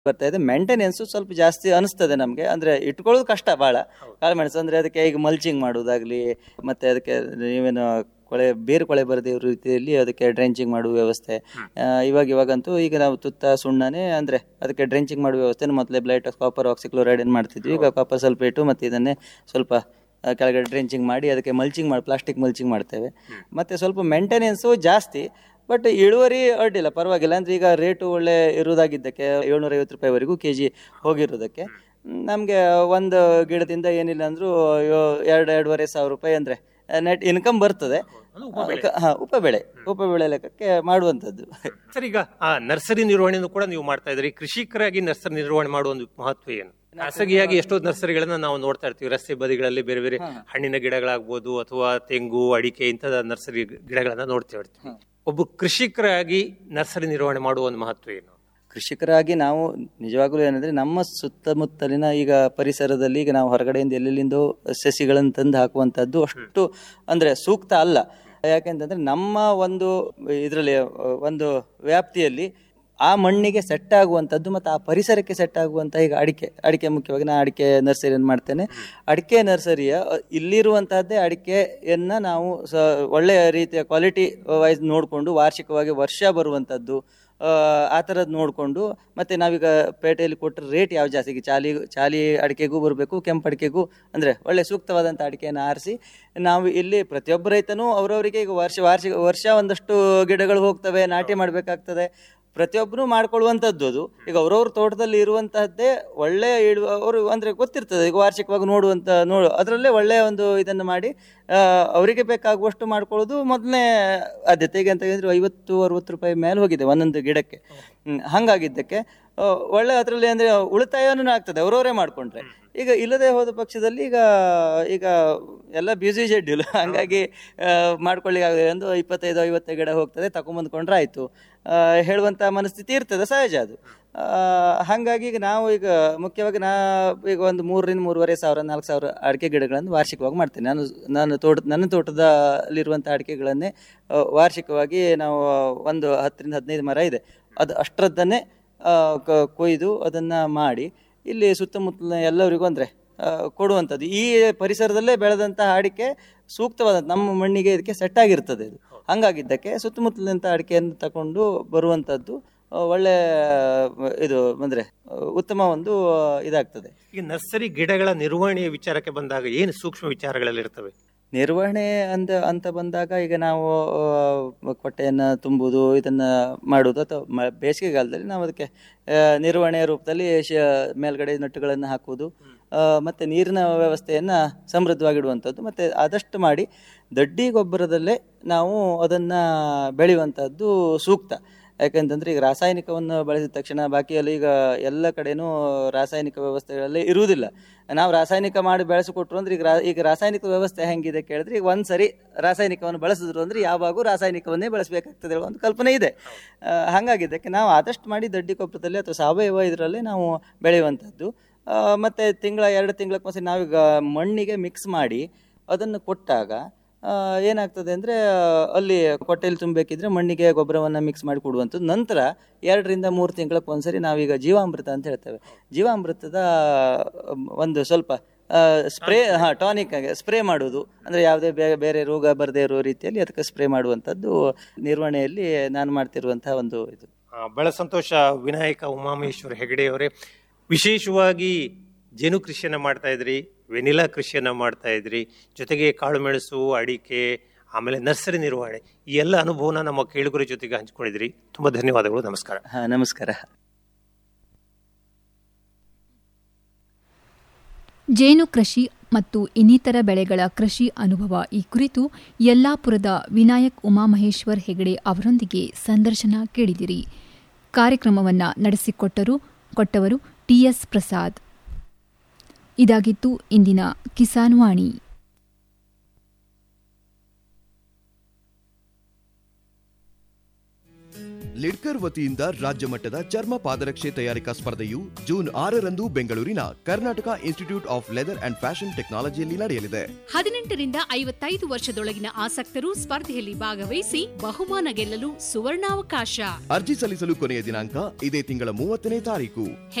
ಬರ್ತಾ ಇದೆ ಮೇಂಟೆನೆನ್ಸ್ ಸ್ವಲ್ಪ ಜಾಸ್ತಿ ಅನಿಸ್ತದೆ ನಮಗೆ ಅಂದ್ರೆ ಇಟ್ಕೊಳ್ಳೋದು ಕಷ್ಟ ಬಹಳ ಕಾಳುಮೆಣಸು ಅಂದ್ರೆ ಅದಕ್ಕೆ ಈಗ ಮಲ್ಚಿಂಗ್ ಮಾಡುವುದಾಗ್ಲಿ ಮತ್ತೆ ಅದಕ್ಕೆ ನೀವೇನು ಕೊಳೆ ಬೇರು ಕೊಳೆ ಬರದೇ ಇರೋ ರೀತಿಯಲ್ಲಿ ಅದಕ್ಕೆ ಡ್ರೆಂಚಿಂಗ್ ಮಾಡುವ ವ್ಯವಸ್ಥೆ ಆ, ಇವಾಗ ಇವಾಗಂತೂ ಈಗ ನಾವು ತುತ್ತ ಸುಣ್ಣನೇ ಅಂದ್ರೆ ಅದಕ್ಕೆ ಡ್ರೆಂಚಿಂಗ್ ಮಾಡುವ ವ್ಯವಸ್ಥೆ ಮೊದಲೇ ಬ್ಲೈಟ್ ಕಾಪರ್ ಆಕ್ಸಿಕ್ಲೋರೈಡ್ ಏನು ಮಾಡ್ತಿದ್ವಿ ಈಗ ಕಾಪರ್ ಸಲ್ಫೇಟು ಮತ್ತೆ ಇದನ್ನೇ ಸ್ವಲ್ಪ ಆ, ಕೆಳಗಡೆ ಡ್ರೆಂಚಿಂಗ್ ಮಾಡಿ ಅದಕ್ಕೆ ಮಲ್ಚಿಂಗ್ ಮಾಡಿ ಪ್ಲಾಸ್ಟಿಕ್ ಮಲ್ಚಿಂಗ್ ಮಾಡ್ತೇವೆ ಮತ್ತೆ ಸ್ವಲ್ಪ ಮೇಂಟೆನೆನ್ಸು ಜಾಸ್ತಿ ಬಟ್ ಇಳುವರಿ ಅಡ್ಡಿಲ್ಲ ಪರವಾಗಿಲ್ಲ ಅಂದ್ರೆ ಈಗ ರೇಟು ಒಳ್ಳೆ ಇರುವುದಾಗಿದ್ದಕ್ಕೆ ಏಳ್ನೂರ ಐವತ್ತು ರೂಪಾಯಿವರೆಗೂ ಕೆ ಜಿ ಹೋಗಿರೋದಕ್ಕೆ ನಮಗೆ ಒಂದು ಗಿಡದಿಂದ ಏನಿಲ್ಲ ಅಂದ್ರೂ ಯೋ- ಎರಡು ಎರಡೂವರೆ ಸಾವಿರ ರೂಪಾಯಿ ಅಂದ್ರೆ ನೆಟ್ ಇನ್ಕಮ್ ಬರ್ತದೆ ಹಾ ಉಪಬೆಳೆ ಉಪಬೆಳೆ ಲೆಕ್ಕಕ್ಕೆ ಮಾಡುವಂಥದ್ದು ಸರ್ ಈಗ ಆ ನರ್ಸರಿ ನಿರ್ವಹಣೆಯನ್ನು ಕೂಡ ನೀವು ಮಾಡ್ತಾ ಇದ್ರಿ ಕೃಷಿಕರಾಗಿ ನರ್ಸರಿ ನಿರ್ವಹಣೆ ಮಾಡುವ ಒಂದು ಮಹತ್ವ ಏನು ಖಾಸಗಿಯಾಗಿ ಎಷ್ಟೋ ನರ್ಸರಿಗಳನ್ನ ನಾವು ನೋಡ್ತಾ ಇರ್ತೀವಿ ರಸ್ತೆ ಬದಿಗಳಲ್ಲಿ ಬೇರೆ ಬೇರೆ ಹಣ್ಣಿನ ಗಿಡಗಳಾಗ್ಬೋದು ಅಥವಾ ತೆಂಗು ಅಡಿಕೆ ಇಂಥದ ನರ್ಸರಿ ಗಿಡಗಳನ್ನ ನೋಡ್ತಾ ಇರ್ತೀವಿ ಒಬ್ಬ ಕೃಷಿಕರಾಗಿ ನರ್ಸರಿ ನಿರ್ವಹಣೆ ಮಾಡುವ ಒಂದು ಮಹತ್ವ ಏನು ಕೃಷಿಕರಾಗಿ ನಾವು ನಿಜವಾಗ್ಲೂ ಏನಂದ್ರೆ ನಮ್ಮ ಸುತ್ತಮುತ್ತಲಿನ ಈಗ ಪರಿಸರದಲ್ಲಿ ಈಗ ನಾವು ಹೊರಗಡೆಯಿಂದ ಎಲ್ಲೆಲ್ಲಿಂದೋ ಸಸಿಗಳನ್ನು ತಂದು ಹಾಕುವಂಥದ್ದು ಅಷ್ಟು ಅಂದ್ರೆ ಸೂಕ್ತ ಅಲ್ಲ ಯಾಕೆಂತಂದ್ರೆ ನಮ್ಮ ಒಂದು ಇದರಲ್ಲಿ ಒಂದು ವ್ಯಾಪ್ತಿಯಲ್ಲಿ ಆ ಮಣ್ಣಿಗೆ ಸೆಟ್ ಆಗುವಂಥದ್ದು ಮತ್ತು ಆ ಪರಿಸರಕ್ಕೆ ಸೆಟ್ ಆಗುವಂಥ ಈಗ ಅಡಿಕೆ ಅಡಿಕೆ ಮುಖ್ಯವಾಗಿ ನಾನು ಅಡಿಕೆ ನರ್ಸರಿಯನ್ನು ಮಾಡ್ತೇನೆ ಅಡಿಕೆ ನರ್ಸರಿಯ ಅ, ಇಲ್ಲಿರುವಂತಹದ್ದೇ ಅಡಿಕೆಯನ್ನ ನಾವು ಸ ಒಳ್ಳೆಯ ರೀತಿಯ ಕ್ವಾಲಿಟಿ ವೈಸ್ ನೋಡಿಕೊಂಡು ವಾರ್ಷಿಕವಾಗಿ ವರ್ಷ ಬರುವಂಥದ್ದು ಆ, ಆ ಥರದ್ದು ನೋಡಿಕೊಂಡು ಮತ್ತೆ ನಾವೀಗ ಪೇಟೆಯಲ್ಲಿ ಕೊಟ್ಟರೆ ರೇಟ್ ಯಾವ ಜಾಸ್ತಿ ಈಗ ಚಾಲಿ ಚಾಲಿ ಅಡಿಕೆಗೂ ಬರಬೇಕು ಕೆಂಪು ಅಡಿಕೆಗೂ ಅಂದರೆ ಒಳ್ಳೆ ಸೂಕ್ತವಾದಂಥ ಅಡಿಕೆಯನ್ನು ಆರಿಸಿ ನಾವು ಇಲ್ಲಿ ಪ್ರತಿಯೊಬ್ಬ ರೈತನೂ ಅವರವರಿಗೆ ಈಗ ವರ್ಷ ವಾರ್ಷಿಕ ವರ್ಷ ಒಂದಷ್ಟು ಗಿಡಗಳು ಹೋಗ್ತವೆ ನಾಟಿ ಮಾಡಬೇಕಾಗ್ತದೆ ಪ್ರತಿಯೊಬ್ಬರು ಮಾಡ್ಕೊಳ್ಳುವಂಥದ್ದು ಅದು ಈಗ ಅವ್ರವ್ರ ತೋಟದಲ್ಲಿ ಇರುವಂತಹದ್ದೇ ಒಳ್ಳೆ ಇಳುವ ಅವರು ಅಂದ್ರೆ ಗೊತ್ತಿರ್ತದೆ ಈಗ ವಾರ್ಷಿಕವಾಗಿ ನೋಡುವಂತ ನೋಡು ಅದರಲ್ಲೇ ಒಳ್ಳೆಯ ಒಂದು ಇದನ್ನು ಮಾಡಿ ಆ, ಅವರಿಗೆ ಬೇಕಾಗುವಷ್ಟು ಮಾಡ್ಕೊಳ್ಳೋದು ಮೊದಲನೇ ಆದ್ಯತೆ ಈಗ ಅಂತ ಹೇಳಿದ್ರೆ ಐವತ್ತು ಅರವತ್ತು ರೂಪಾಯಿ ಮೇಲೆ ಹೋಗಿದೆ ಒಂದೊಂದು ಗಿಡಕ್ಕೆ ಹ್ಮ್, ಹಂಗಾಗಿದ್ದಕ್ಕೆ ಆ, ಒಳ್ಳೆ ಅದರಲ್ಲಿ ಅಂದ್ರೆ ಉಳಿತಾಯನೂ ಆಗ್ತದೆ ಅವರವರೇ ಮಾಡ್ಕೊಂಡ್ರೆ ಈಗ ಇಲ್ಲದೆ ಹೋದ ಪಕ್ಷದಲ್ಲಿ ಈಗ ಈಗ ಎಲ್ಲ ಬ್ಯೂಸಿ ಶೆಡ್ಯೂಲ್ ಹಂಗಾಗಿ ಮಾಡ್ಕೊಳ್ಳಿಕ್ಕೆ ಆಗದೆ ಒಂದು ಇಪ್ಪತ್ತೈದು ಐವತ್ತು ಗಿಡ ಹೋಗ್ತದೆ ತಗೊಂಬಂದ್ಕೊಂಡ್ರೆ ಆಯ್ತು ಆ, ಹೇಳುವಂತ ಮನಸ್ಥಿತಿ ಇರ್ತದೆ ಸಹಜ ಅದು ಆ, ಹಾಗಾಗಿ ಈಗ ನಾವು ಈಗ ಮುಖ್ಯವಾಗಿ ನಾ ಈಗ ಒಂದು ಮೂರರಿಂದ ಮೂರುವರೆ ಸಾವಿರ ನಾಲ್ಕು ಸಾವಿರ ಅಡಿಕೆ ಗಿಡಗಳನ್ನು ವಾರ್ಷಿಕವಾಗಿ ಮಾಡ್ತೇನೆ ನಾನು ನಾನು ತೋಟ ನನ್ನ ತೋಟದಲ್ಲಿರುವಂಥ ಅಡಿಕೆಗಳನ್ನೇ ಆ, ವಾರ್ಷಿಕವಾಗಿ ನಾವು ಒಂದು ಹತ್ತರಿಂದ ಹದಿನೈದು ಮರ ಇದೆ ಅದು ಅಷ್ಟರದ್ದನ್ನೇ ಆ, ಕ- ಕೊಯ್ದು ಅದನ್ನ ಮಾಡಿ ಇಲ್ಲಿ ಸುತ್ತಮುತ್ತಲಿನ ಎಲ್ಲರಿಗೂ ಅಂದ್ರೆ ಆ, ಕೊಡುವಂಥದ್ದು ಈ ಪರಿಸರದಲ್ಲೇ ಬೆಳೆದಂತಹ ಅಡಿಕೆ ಸೂಕ್ತವಾದ ನಮ್ಮ ಮಣ್ಣಿಗೆ ಇದಕ್ಕೆ ಸೆಟ್ ಆಗಿರ್ತದೆ ಇದು ಹಂಗಾಗಿದ್ದಕ್ಕೆ ಸುತ್ತಮುತ್ತಲಿನಂಥ ಅಡಿಕೆಯನ್ನು ತಕೊಂಡು ಬರುವಂಥದ್ದು ಆ, ಒಳ್ಳೆ ಆ, ಇದು ಅಂದ್ರೆ ಆ, ಉತ್ತಮ ಒಂದು ಆ, ಇದಾಗ್ತದೆ ಈಗ ನರ್ಸರಿ ಗಿಡಗಳ ನಿರ್ವಹಣೆಯ ವಿಚಾರಕ್ಕೆ ಬಂದಾಗ ಏನು ಸೂಕ್ಷ್ಮ ವಿಚಾರಗಳಲ್ಲಿ ಇರ್ತವೆ ನಿರ್ವಹಣೆ ಅಂದ ಅಂತ ಬಂದಾಗ ಈಗ ನಾವು ಆ, ಕೊಟ್ಟೆಯನ್ನು ತುಂಬುವುದು ಇದನ್ನ ಮಾಡುವುದು ಅಥವಾ ಮ- ಬೇಸಿಗೆಗಾಲದಲ್ಲಿ ನಾವು ಅದಕ್ಕೆ ಆ, ನಿರ್ವಹಣೆಯ ರೂಪದಲ್ಲಿ ಶ ಮೇಲ್ಗಡೆ ನಟ್ಟುಗಳನ್ನು ಹಾಕುವುದು ಆ, ಮತ್ತೆ ನೀರಿನ ವ್ಯವಸ್ಥೆಯನ್ನ ಸಮೃದ್ಧವಾಗಿಡುವಂಥದ್ದು ಮತ್ತೆ ಆದಷ್ಟು ಮಾಡಿ ದಡ್ಡಿ ಗೊಬ್ಬರದಲ್ಲೇ ನಾವು ಅದನ್ನ ಬೆಳೆಯುವಂಥದ್ದು ಸೂಕ್ತ ಯಾಕಂತಂದ್ರೆ ಈಗ ರಾಸಾಯನಿಕವನ್ನು ಬಳಸಿದ ತಕ್ಷಣ ಬಾಕಿಯಲ್ಲಿ ಈಗ ಎಲ್ಲ ಕಡೆನೂ ರಾಸಾಯನಿಕ ವ್ಯವಸ್ಥೆಗಳಲ್ಲಿ ಇರುವುದಿಲ್ಲ ನಾವು ರಾಸಾಯನಿಕ ಮಾಡಿ ಬೆಳೆಸಿಕೊಟ್ರು ಅಂದ್ರೆ ಈಗ ರಾ- ಈಗ ರಾಸಾಯನಿಕ ವ್ಯವಸ್ಥೆ ಹೆಂಗಿದೆ ಕೇಳಿದ್ರೆ ಈಗ ಒಂದ್ಸರಿ ರಾಸಾಯನಿಕವನ್ನು ಬಳಸಿದ್ರು ಅಂದ್ರೆ ಯಾವಾಗೂ ರಾಸಾಯನಿಕವನ್ನೇ ಬಳಸಬೇಕಾಗ್ತದೆ ಹೇಳುವ ಒಂದು ಕಲ್ಪನೆ ಇದೆ ಆ, ಹಾಗಾಗಿದ್ದಕ್ಕೆ ನಾವು ಆದಷ್ಟು ಮಾಡಿ ದಡ್ಡಿ ಗೊಬ್ಬರದಲ್ಲಿ ಅಥವಾ ಸಾವಯವ ಇದರಲ್ಲೇ ನಾವು ಬೆಳೆಯುವಂಥದ್ದು ಆ, ಮತ್ತೆ ತಿಂಗಳ ಎರಡು ತಿಂಗಳಕ್ಕೊಂದ್ಸರಿ ನಾವೀಗ ಮಣ್ಣಿಗೆ ಮಿಕ್ಸ್ ಮಾಡಿ ಅದನ್ನು ಕೊಟ್ಟಾಗ ಆ, ಏನಾಗ್ತದೆ ಅಂದ್ರೆ ಆ, ಅಲ್ಲಿ ಕೊಟ್ಟೆಯಲ್ಲಿ ತುಂಬಬೇಕಿದ್ರೆ ಮಣ್ಣಿಗೆ ಗೊಬ್ಬರವನ್ನ ಮಿಕ್ಸ್ ಮಾಡಿ ಕೊಡುವಂಥದ್ದು ನಂತರ ಎರಡರಿಂದ ಮೂರು ತಿಂಗಳಕ್ಕೆ ಒಂದ್ಸರಿ ನಾವೀಗ ಜೀವಾಮೃತ ಅಂತ ಹೇಳ್ತೇವೆ ಜೀವಾಮೃತದ ಆ, ಒಂದು ಸ್ವಲ್ಪ ಸ್ಪ್ರೇ ಹಾ ಟಾನಿಕ್ ಆಗಿ ಸ್ಪ್ರೇ ಮಾಡುವುದು ಅಂದ್ರೆ ಯಾವುದೇ ಬೇರೆ ಬೇರೆ ರೋಗ ಬರದೇ ಇರೋ ರೀತಿಯಲ್ಲಿ ಅದಕ್ಕೆ ಸ್ಪ್ರೇ ಮಾಡುವಂಥದ್ದು ನಿರ್ವಹಣೆಯಲ್ಲಿ ನಾನು ಮಾಡ್ತಿರುವಂತಹ ಒಂದು ಇದು ಆ, ಬಹಳ ಸಂತೋಷ ವಿನಾಯಕ ಉಮಾಮಹೇಶ್ವರ ಹೆಗಡೆಯವರೇ ವಿಶೇಷವಾಗಿ ಜೇನು ಕೃಷಿಯನ್ನ ಮಾಡ್ತಾ ಇದ್ರಿ ವೆನಿಲಾ ಕೃಷಿಯನ್ನ ಮಾಡ್ತಾ ಇದ್ರಿ ಜೊತೆಗೆ ಕಾಳುಮೆಣಸು ಅಡಿಕೆ ಆಮೇಲೆ ನರ್ಸರಿ ನಿರ್ವಹಣೆ ಈ ಎಲ್ಲ ಅನುಭವನ ನಮ್ಮ ಕೇಳುಗರ ಜೊತೆಗೆ ಹಂಚಿಕೊಂಡಿದ್ರಿ ತುಂಬಾ ಧನ್ಯವಾದಗಳು ನಮಸ್ಕಾರ ಹಾ ನಮಸ್ಕಾರ ಜೇನು ಕೃಷಿ ಮತ್ತು ಇನ್ನಿತರ ಬೆಳೆಗಳ ಕೃಷಿ ಅನುಭವ ಈ ಕುರಿತು ಯಲ್ಲಾಪುರದ ವಿನಾಯಕ್ ಉಮಾಮಹೇಶ್ವರ್ ಹೆಗಡೆ ಅವರೊಂದಿಗೆ ಸಂದರ್ಶನ ಕೇಳಿದಿರಿ ಕಾರ್ಯಕ್ರಮವನ್ನು ನಡೆಸಿಕೊಟ್ಟರು ಕೊಟ್ಟವರು ಟಿಎಸ್ ಪ್ರಸಾದ್ ಇದಾಗಿತ್ತು ಇಂದಿನ ಕಿಸಾನ್ ವಾಣಿ ಲಿಡ್ಕರ್ ವತಿಯಿಂದ ರಾಜ್ಯ ಮಟ್ಟದ ಚರ್ಮ ಪಾದರಕ್ಷೆ ತಯಾರಿಕಾ ಸ್ಪರ್ಧೆಯು ಜೂನ್ ಆರರಂದು ಬೆಂಗಳೂರಿನ Karnataka institute of leather and fashion ಟೆಕ್ನಾಲಜಿಯಲ್ಲಿ ನಡೆಯಲಿದೆ ಹದಿನೆಂಟರಿಂದ ಐವತ್ತೈದು ವರ್ಷದೊಳಗಿನ ಆಸಕ್ತರು ಸ್ಪರ್ಧೆಯಲ್ಲಿ ಭಾಗವಹಿಸಿ ಬಹುಮಾನ ಗೆಲ್ಲಲು ಸುವರ್ಣಾವಕಾಶ ಅರ್ಜಿ ಸಲ್ಲಿಸಲು ಕೊನೆಯ ದಿನಾಂಕ ಇದೇ ತಿಂಗಳ ಮೂವತ್ತನೇ ತಾರೀಕು